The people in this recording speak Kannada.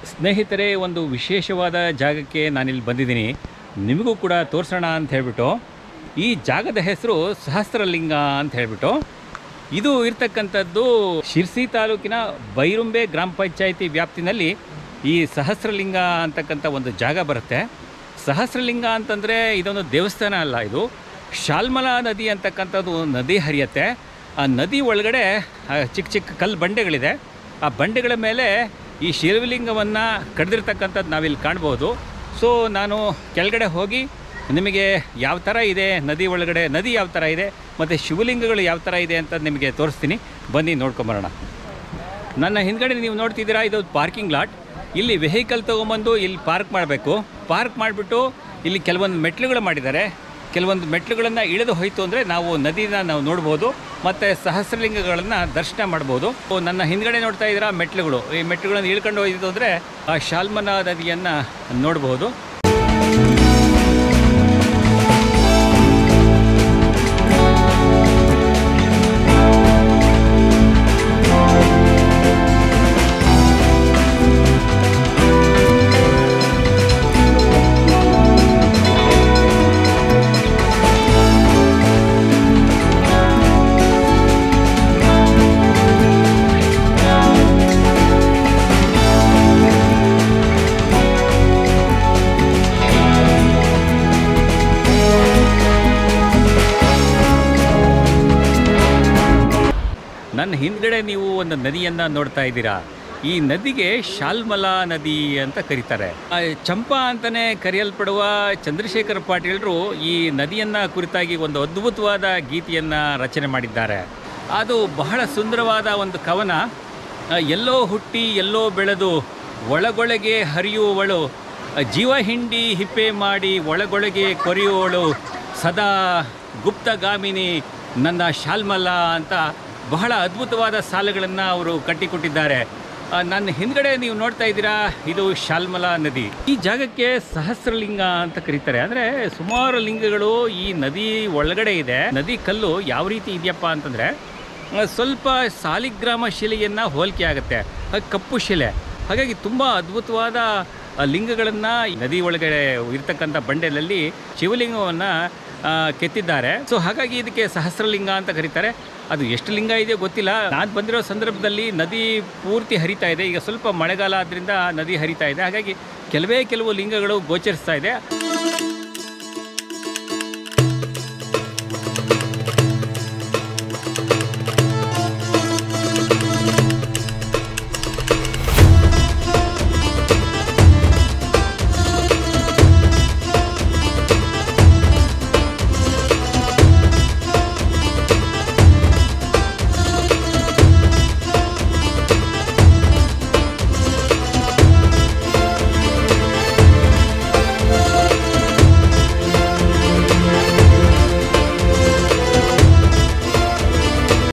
ಸ್ನೇಹಿತರೆ ಒಂದು ವಿಶೇಷವಾದ ಜಾಗಕ್ಕೆ ನಾನಿಲ್ಲಿ ಬಂದಿದ್ದೀನಿ ನಿಮಗೂ ಕೂಡ ತೋರಿಸೋಣ ಅಂತ ಹೇಳ್ಬಿಟ್ಟು ಈ ಜಾಗದ ಹೆಸರು ಸಹಸ್ರಲಿಂಗ ಅಂತ ಹೇಳ್ಬಿಟ್ಟು ಇದು ಇರ್ತಕ್ಕಂಥದ್ದು ಶಿರ್ಸಿ ತಾಲೂಕಿನ ಬೈರುಂಬೆ ಗ್ರಾಮ ಪಂಚಾಯಿತಿ ವ್ಯಾಪ್ತಿನಲ್ಲಿ ಈ ಸಹಸ್ರಲಿಂಗ ಅಂತಕ್ಕಂಥ ಒಂದು ಜಾಗ ಬರುತ್ತೆ ಸಹಸ್ರಲಿಂಗ ಅಂತಂದರೆ ಇದೊಂದು ದೇವಸ್ಥಾನ ಅಲ್ಲ ಇದು ಶಾಲ್ಮಲಾ ನದಿ ಅಂತಕ್ಕಂಥದ್ದು ಒಂದು ನದಿ ಹರಿಯುತ್ತೆ ಆ ನದಿ ಒಳಗಡೆ ಆ, ಚಿಕ್ಕ ಚಿಕ್ಕ ಕಲ್ಲು ಬಂಡೆಗಳಿದೆ ಆ ಬಂಡೆಗಳ ಮೇಲೆ ಈ ಶಿವಲಿಂಗವನ್ನು ಕಡ್ದಿರ್ತಕ್ಕಂಥದ್ದು ನಾವಿಲ್ಲಿ ಕಾಣ್ಬೋದು ಸೊ ನಾನು ಕೆಳಗಡೆ ಹೋಗಿ ನಿಮಗೆ ಯಾವ ಥರ ಇದೆ ನದಿ ಒಳಗಡೆ ನದಿ ಯಾವ ಥರ ಇದೆ ಮತ್ತು ಶಿವಲಿಂಗಗಳು ಯಾವ ಥರ ಇದೆ ಅಂತ ನಿಮಗೆ ತೋರಿಸ್ತೀನಿ ಬನ್ನಿ ನೋಡ್ಕೊಂಬರೋಣ ನನ್ನ ಹಿಂದ್ಗಡೆ ನೀವು ನೋಡ್ತಿದ್ದೀರಾ ಇದು ಪಾರ್ಕಿಂಗ್ ಲಾಟ್ ಇಲ್ಲಿ ವೆಹಿಕಲ್ ತೊಗೊಂಬಂದು ಇಲ್ಲಿ ಪಾರ್ಕ್ ಮಾಡಬೇಕು ಪಾರ್ಕ್ ಮಾಡಿಬಿಟ್ಟು ಇಲ್ಲಿ ಕೆಲವೊಂದು ಮೆಟ್ಲುಗಳು ಮಾಡಿದ್ದಾರೆ ಕೆಲವೊಂದು ಮೆಟ್ಲುಗಳನ್ನು ಇಳಿದು ಹೋಯಿತು ಅಂದರೆ ನಾವು ನದಿನ ನಾವು ನೋಡ್ಬೋದು ಮತ್ತು ಸಹಸ್ರಲಿಂಗಗಳನ್ನು ದರ್ಶನ ಮಾಡ್ಬೋದು ಸೊ ನನ್ನ ಹಿಂದ್ಗಡೆ ನೋಡ್ತಾ ಇದ್ದೀರಾ ಮೆಟ್ಲುಗಳು ಈ ಮೆಟ್ಲುಗಳನ್ನು ಇಳ್ಕೊಂಡು ಹೋಯಿತು ಅಂದರೆ ಆ ಶಾಲ್ಮಲಾ ನದಿಯನ್ನು ನೋಡ್ಬೋದು ನನ್ನ ಹಿಂದ್ಗಡೆ ನೀವು ಒಂದು ನದಿಯನ್ನು ನೋಡ್ತಾ ಇದ್ದೀರಾ ಈ ನದಿಗೆ ಶಾಲ್ಮಲಾ ನದಿ ಅಂತ ಕರೀತಾರೆ ಆ ಚಂಪಾ ಅಂತಲೇ ಕರೆಯಲ್ಪಡುವ ಚಂದ್ರಶೇಖರ ಪಾಟೀಲರು ಈ ನದಿಯನ್ನು ಕುರಿತಾಗಿ ಒಂದು ಅದ್ಭುತವಾದ ಗೀತೆಯನ್ನು ರಚನೆ ಮಾಡಿದ್ದಾರೆ ಅದು ಬಹಳ ಸುಂದರವಾದ ಒಂದು ಕವನ ಆ, ಎಲ್ಲೋ ಹುಟ್ಟಿ ಎಲ್ಲೋ ಬೆಳೆದು ಒಳಗೊಳಗೆ ಹರಿಯುವವಳು ಆ, ಜೀವ ಹಿಂಡಿ ಹಿಪ್ಪೆ ಮಾಡಿ ಒಳಗೊಳಗೆ ಕೊರೆಯುವವಳು ಸದಾ ಗುಪ್ತಗಾಮಿನಿ ನನ್ನ ಶಾಲ್ಮಲಾ ಅಂತ ಬಹಳ ಅದ್ಭುತವಾದ ಸಾಲುಗಳನ್ನು ಅವರು ಕಟ್ಟಿಕೊಟ್ಟಿದ್ದಾರೆ ಆ, ನನ್ನ ಹಿಂದ್ಗಡೆ ನೀವು ನೋಡ್ತಾ ಇದ್ದೀರಾ ಇದು ಶಾಲ್ಮಲಾ ನದಿ ಈ ಜಾಗಕ್ಕೆ ಸಹಸ್ರಲಿಂಗ ಅಂತ ಕರೀತಾರೆ ಅಂದರೆ ಸುಮಾರು ಲಿಂಗಗಳು ಈ ನದಿ ಒಳಗಡೆ ಇದೆ ನದಿ ಕಲ್ಲು ಯಾವ ರೀತಿ ಇದೆಯಪ್ಪ ಅಂತಂದರೆ ಆ, ಸ್ವಲ್ಪ ಸಾಲಿಗ್ರಾಮ ಶಿಲೆಯನ್ನು ಹೋಲಿಕೆ ಆಗುತ್ತೆ ಹಾಗೆ ಕಪ್ಪು ಶಿಲೆ ಹಾಗಾಗಿ ತುಂಬ ಅದ್ಭುತವಾದ ಲಿಂಗಗಳನ್ನು ನದಿ ಒಳಗಡೆ ಇರ್ತಕ್ಕಂಥ ಬಂಡೆಯಲ್ಲಿ ಶಿವಲಿಂಗವನ್ನು ಕೆತ್ತಿದ್ದಾರೆ ಸೊ ಹಾಗಾಗಿ ಇದಕ್ಕೆ ಸಹಸ್ರಲಿಂಗ ಅಂತ ಕರೀತಾರೆ ಅದು ಎಷ್ಟು ಲಿಂಗ ಇದೆಯೋ ಗೊತ್ತಿಲ್ಲ ನಾನು ಬಂದಿರೋ ಸಂದರ್ಭದಲ್ಲಿ ನದಿ ಪೂರ್ತಿ ಹರಿತಾ ಇದೆ ಈಗ ಸ್ವಲ್ಪ ಮಳೆಗಾಲ ಆದ್ದರಿಂದ ನದಿ ಹರಿತಾ ಇದೆ ಹಾಗಾಗಿ ಕೆಲವೇ ಕೆಲವು ಲಿಂಗಗಳು ಗೋಚರಿಸ್ತಾ ಇದೆ